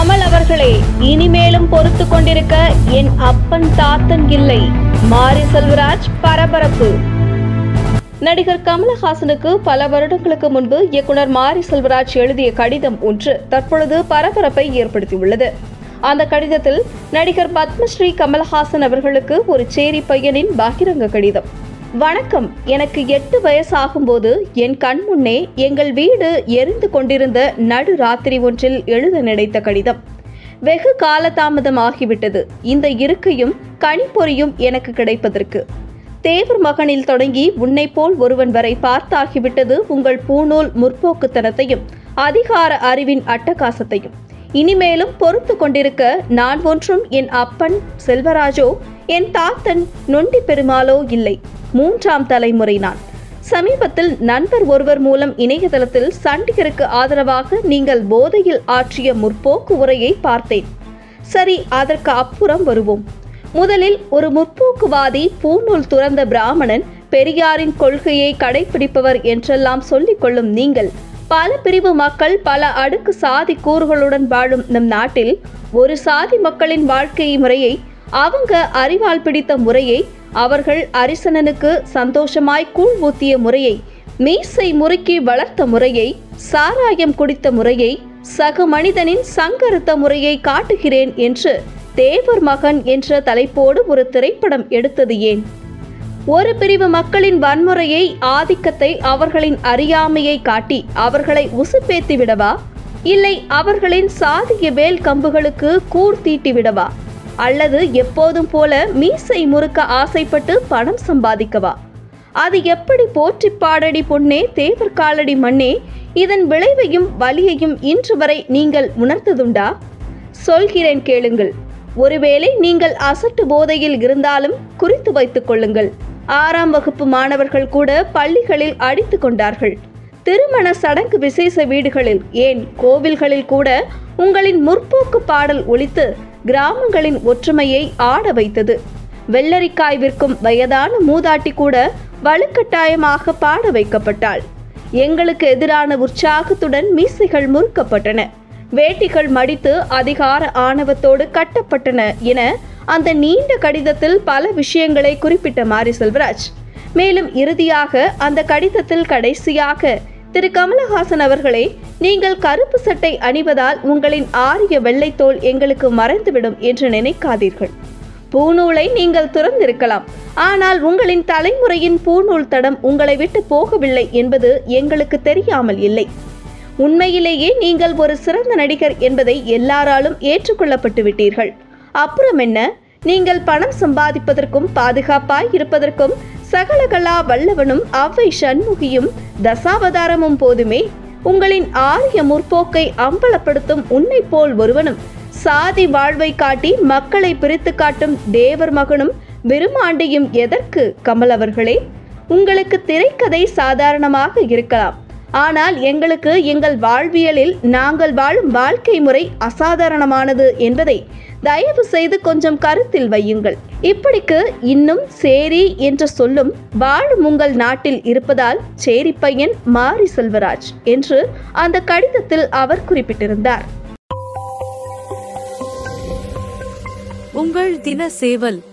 கமல் அவர்களே இனிமேலும் பொறுத்து கொண்டிருக்க என் அப்பன் தாத்தன் இல்லை மாரி செல்வராஜ் பரபரப்பு நடிகர் கமலஹாசனுக்கு பல வருடங்களுக்கு முன்பு இயக்குனர் மாரி செல்வராஜ் எழுதிய கடிதம் ஒன்று தற்பொழுது பரபரப்பை ஏற்படுத்தியுள்ளது அந்த கடிதத்தில் நடிகர் பத்மஸ்ரீ கமலஹாசன் அவர்களுக்கு ஒரு சேரி பையனின் பகிரங்க கடிதம் வணக்கம் எனக்கு எட்டு வயசாகும்போது என் கண் முன்னே எங்கள் வீடு எரிந்து கொண்டிருந்த நடு ராத்திரி ஒன்றில் எழுத நினைத்த கடிதம் வெகு காலதாமதமாகிவிட்டது இந்த இருக்கையும் கணிப்பொறியும் எனக்கு கிடைப்பதற்கு தேவர் மகனில் தொடங்கி உன்னை போல் ஒருவன் வரை பார்த்தாகிவிட்டது உங்கள் பூநூல் முற்போக்குத்தனத்தையும் அதிகார அறிவின் அட்டகாசத்தையும் இனிமேலும் பொறுத்து கொண்டிருக்க நான் ஒன்றும் என் அப்பன் செல்வராஜோ என் தாத்தன் நொண்டி பெருமாளோ இல்லை மூன்றாம் தலைமுறை நான் சமீபத்தில் நண்பர் ஒருவர் மூலம் இணையதளத்தில் சண்டிகருக்கு ஆதரவாக நீங்கள் போதையில் ஆற்றிய முற்போக்கு உரையை பார்த்தேன் சரி அதற்கு அப்புறம் வருவோம் முதலில் ஒரு முற்போக்குவாதி பூநூல் துறந்த பிராமணன் பெரியாரின் கொள்கையை கடைபிடிப்பவர் என்றெல்லாம் சொல்லிக் கொள்ளும் நீங்கள் பல பிரிவு மக்கள் பல அடுக்கு சாதி கூறுகளுடன் வாழும் நம் நாட்டில் ஒரு சாதி மக்களின் வாழ்க்கை முறையை அவங்க அறிவால் பிடித்த முறையை அவர்கள் அரிசனனுக்கு சந்தோஷமாய் கூழ் ஊத்திய முறையை மீசை முறுக்கி வளர்த்த முறையை சாராயம் குடித்த முறையை சக மனிதனின் சங்கருத்த முறையை காட்டுகிறேன் என்று தேவர் மகன் என்ற தலைப்போடு ஒரு திரைப்படம் எடுத்தது ஏன் ஒரு பிரிவு மக்களின் வன்முறையை ஆதிக்கத்தை அவர்களின் அறியாமையை காட்டி அவர்களை உசுப்பேத்தி விடவா இல்லை அவர்களின் சாதிய வேல் கம்புகளுக்கு கூர் தீட்டி விடவா அல்லது எப்போதும் போல மீசை முறுக்க ஆசைப்பட்டு பணம் சம்பாதிக்கவா அது எப்படி போற்றி பாடடி பொன்னே தேவர் காலடி மண்ணே இதன் விளைவையும் வலியையும் இன்று வரை நீங்கள் உணர்ந்ததுண்டா சொல்கிறேன் கேளுங்கள் ஒருவேளை நீங்கள் அசட்டு போதையில் இருந்தாலும் குறித்து வைத்துக் கொள்ளுங்கள் ஆறாம் வகுப்பு மாணவர்கள் கூட பள்ளிகளில் அடித்து கொண்டார்கள் திருமண சடங்கு விசேஷ வீடுகளில் ஏன் கோவில்களில் கூட உங்களின் முற்போக்கு பாடல் ஒலித்து கிராமங்களின் ஒற்றுமையை ஆட வைத்தது வெள்ளரிக்காய் விற்கும் வயதான மூதாட்டி கூட வலுக்கட்டாயமாக பாட வைக்கப்பட்டாள் எங்களுக்கு எதிரான உற்சாகத்துடன் மீசைகள் முறுக்கப்பட்டன வேட்டிகள் மடித்து அதிகார ஆணவத்தோடு கட்டப்பட்டன என அந்த நீண்ட கடிதத்தில் பல விஷயங்களை குறிப்பிட்ட மாரி செல்வராஜ் மேலும் இறுதியாக அந்த கடிதத்தில் கடைசியாக திரு கமலஹாசன் அவர்களே நீங்கள் கருப்பு சட்டை அணிவதால் உங்களின் ஆரிய வெள்ளைத்தோல் எங்களுக்கு மறைந்துவிடும் என்று நினைக்காதீர்கள் பூநூலை நீங்கள் துறந்திருக்கலாம் ஆனால் உங்களின் தலைமுறையின் பூநூல் தடம் உங்களை விட்டு போகவில்லை என்பது எங்களுக்கு தெரியாமல் இல்லை உண்மையிலேயே நீங்கள் ஒரு சிறந்த நடிகர் என்பதை எல்லாராலும் ஏற்றுக்கொள்ளப்பட்டு விட்டீர்கள் அப்புறம் என்ன நீங்கள் பணம் சம்பாதிப்பதற்கும் பாதுகாப்பாய் இருப்பதற்கும் சகலகலா வல்லவனும் அவ்வை சண்முகியும் தசாவதாரமும் போதுமே உங்களின் ஆரிய முற்போக்கை அம்பலப்படுத்தும் உன்னை போல் ஒருவனும் சாதி வாழ்வை காட்டி மக்களை பிரித்து காட்டும் தேவர் மகனும் விருமாண்டியும் எதற்கு கமல் அவர்களே உங்களுக்கு திரைக்கதை சாதாரணமாக இருக்கலாம் ஆனால் எங்களுக்கு எங்கள் வாழ்வியலில் நாங்கள் வாழும் வாழ்க்கை முறை அசாதாரணமானது என்பதை தயவு செய்து கொஞ்சம் கருத்தில் வையுங்கள் இப்படிக்கு இன்னும் சேரி என்ற சொல்லும் வாழும் உங்கள் நாட்டில் இருப்பதால் சேரி பையன் மாரி செல்வராஜ் என்று அந்த கடிதத்தில் அவர் குறிப்பிட்டிருந்தார் உங்கள் தின சேவல்